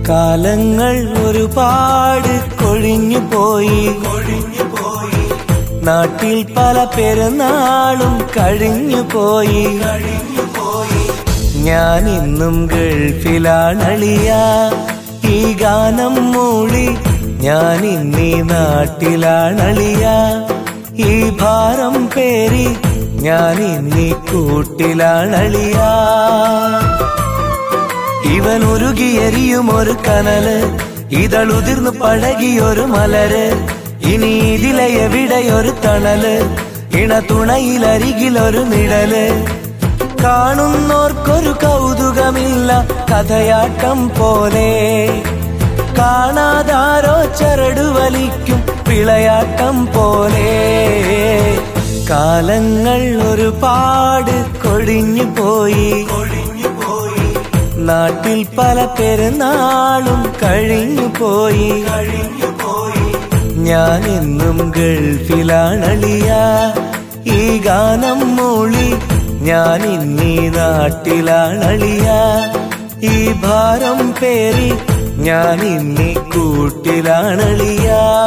കാലങ്ങൾ ഒരുപാട് കൊഴിഞ്ഞു പോയി നാട്ടിൽ പല പെരുന്നാളും കഴിഞ്ഞു പോയി ഞാൻ ഇന്നും ഗൾഫിലാണളിയ ഈ ഗാനം മൂളി ഞാൻ ഇന്നീ നാട്ടിലാണളിയ ഈ ഭാരം പേരി ഞാൻ ഇന്നീ കൂട്ടിലാണളിയ ഇവൻ ഉരുകിയെരിയും ഒരു കനല് ഇതളുതിർന്നു പഴകിയൊരു മലര് ഇനി ഇതിലെ എവിടെയൊരു തണല് ഇണ തുണയിലരികിലൊരു നിഴല് കാണുന്നോർക്കൊരു കൗതുകമില്ല കഥയാട്ടം പോലെ കാണാതാരോ ചരടു വലിക്കും വിളയാട്ടം പോലെ കാലങ്ങൾ ഒരുപാട് കൊഴിഞ്ഞു പോയി നാട്ടിൽ പല പെരുന്നാളും കഴിഞ്ഞു പോയി ഞാൻ എന്നും ഗൾഫിലാണളിയ ഈ ഗാനം മൂളി ഞാൻ ഇന്നീ നാട്ടിലാണളിയ ഈ ഭാരം പേരി ഞാൻ ഇന്നീ കൂട്ടിലാണളിയ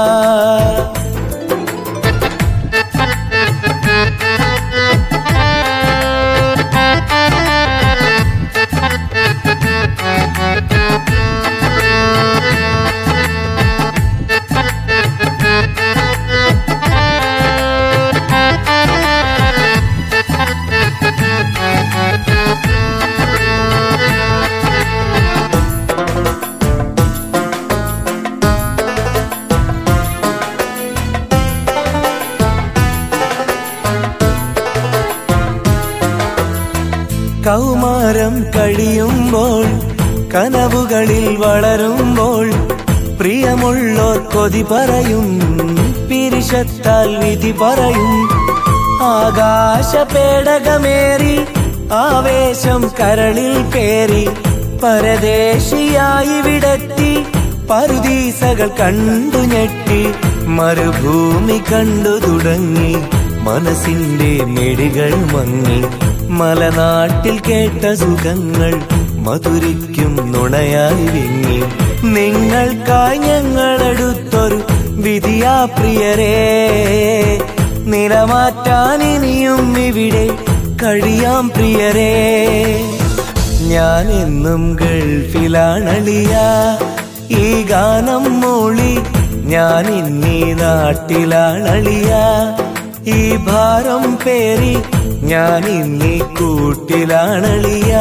കൗമാരം കഴിയുമ്പോൾ കനവുകളിൽ വളരുമ്പോൾ പ്രിയമുള്ളോർ കൊതി പറയും പിരിശത്താൽ വിധി പറയും ആകാശ പേടകമേറി ആവേശം കരളിൽ പേറി പരദേശിയായി വിടത്തി പറുദീസകൾ കണ്ടു ഞെട്ടി മരുഭൂമി കണ്ടു തുടങ്ങി മനസ്സിന്റെ മെടികൾ മങ്ങി മലനാട്ടിൽ കേട്ട സുഖങ്ങൾ മധുരിക്കും നുണയായി വിങ്ങി നിങ്ങൾക്കായി ഞങ്ങളെടുത്തൊരു വിധിയാ പ്രിയരേ നിലമാറ്റാൻ ഇനിയും ഇവിടെ കഴിയാം പ്രിയരേ ഞാൻ എന്നും ഗൾഫിലാണളിയ ഈ ഗാനം മൂളി ഞാൻ ഇന്നീ നാട്ടിലാണളിയ ഈ ഭാരം പേരി ഞാൻ ഇന്നീ കൂട്ടിലാണളിയ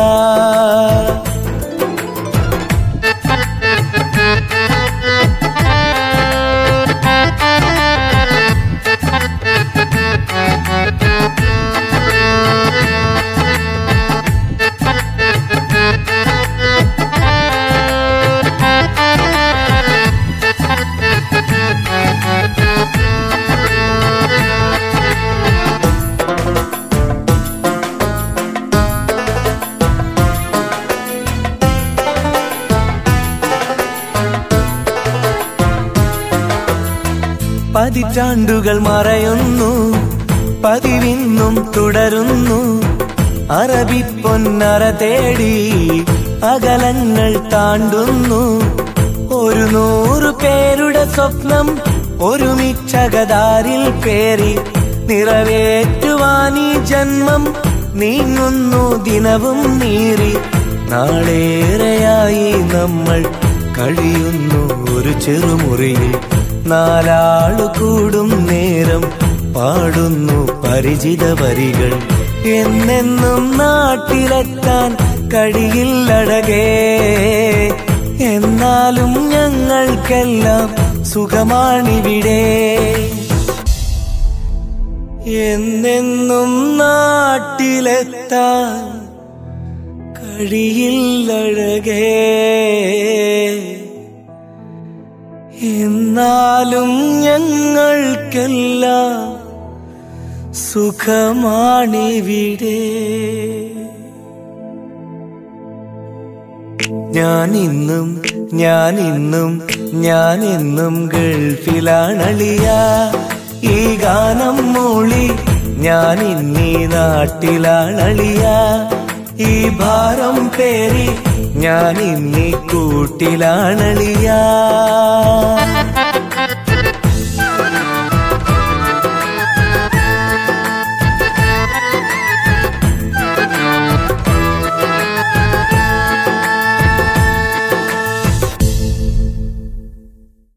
പതിറ്റാണ്ടുകൾ മറയുന്നു പതിവിന്നും തുടരുന്നു അറബി പൊന്നറ തേടി അകലങ്ങൾ താണ്ടുന്നു ഒരു നൂറ് പേരുടെ സ്വപ്നം ഒരുമിച്ചകതാരിൽ പേറി നിറവേറ്റുവാൻ ഈ ജന്മം നീങ്ങുന്നു ദിനവും നീറി നാളേറെയായി നമ്മൾ കഴിയുന്നു ഒരു ചെറുമുറിയിൽ നാലാളു കൂടും നേരം പാടുന്നു പരിചിത വരികൾ എന്നെന്നും നാട്ടിലെത്താൻ കഴിയില്ലടകേ എന്നാലും ഞങ്ങൾക്കെല്ലാം സുഖമാണിവിടെ എന്നെന്നും നാട്ടിലെത്താൻ കഴിയില്ലഴകേ എന്നാലും ഞങ്ങൾക്കെല്ലാം സുഖമാണിവിടെ ഞാൻ ഇന്നും ഞാൻ ഇന്നും ഞാൻ എന്നും ഗൾഫിലാണളിയ ഈ ഗാനം മൂളി ഞാൻ ഇന്നീ നാട്ടിലാണളിയ ഈ ഭാരം പേരി ഞാൻ ഇന്നീ കൂട്ടിലാണളിയാ